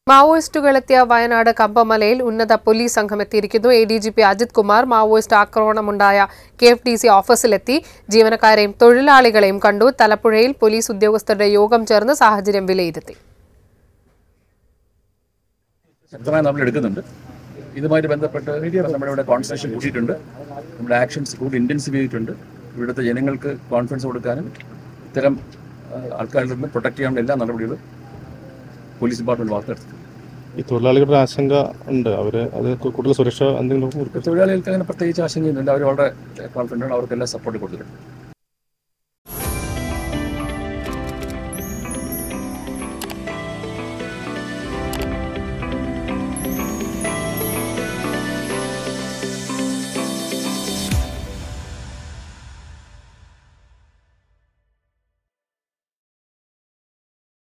മാവോയിസ്റ്റുകളെത്തിയ വയനാട് കമ്പമലയിൽ ഉന്നത പോലീസ് സംഘം എത്തിയിരിക്കുന്നു A D G P Ajith Kumar Maoist ആക്രമണമുണ്ടായ കെ എഫ് ഡി സി ഓഫീസിലെത്തി ജീവനക്കാരെയും തൊഴിലാളികളെയും കണ്ടു തലപ്പുഴയിൽ പോലീസ് ഉദ്യോഗസ്ഥരുടെ യോഗം ചേർന്ന് സാഹചര്യം വിലയിരുത്തി ശക്തമായ നമ്മൾ എടുക്കുന്നുണ്ട് ഇതുമായിട്ട് ബന്ധപ്പെട്ട് നമ്മുടെ ഇവിടെ കോൺസെൻട്രേഷൻ കൂട്ടിയിട്ടുണ്ട് നമ്മുടെ ആക്ഷൻസ് കൂടുതൽ ഇൻറ്റൻസീവ് ചെയ്തിട്ടുണ്ട് ഇവിടുത്തെ ജനങ്ങൾക്ക് കോൺഫിഡൻസ് കൊടുക്കാനും ഇത്തരം ആ, ആൾക്കാരിൽ നിന്ന് പ്രൊട്ടക്ട് ചെയ്യാനുള്ള എല്ലാ നടപടികളും പോലീസ് ഡിപ്പാർട്ട്മെന്റ് വാർത്തെടുത്തു ഈ തൊഴിലാളികളുടെ ആശങ്ക ഉണ്ട് അവര് അത് കൂടുതൽ സുരക്ഷ എന്തെങ്കിലും തൊഴിലാളികൾക്ക് അങ്ങനെ പ്രത്യേകിച്ച് ആശങ്കയൊന്നുമില്ല അവർ വളരെ കോൺഫിഡൻ്റ് ആണ് അവർക്കെല്ലാം സപ്പോർട്ട് കൊടുത്തിട്ടുണ്ട്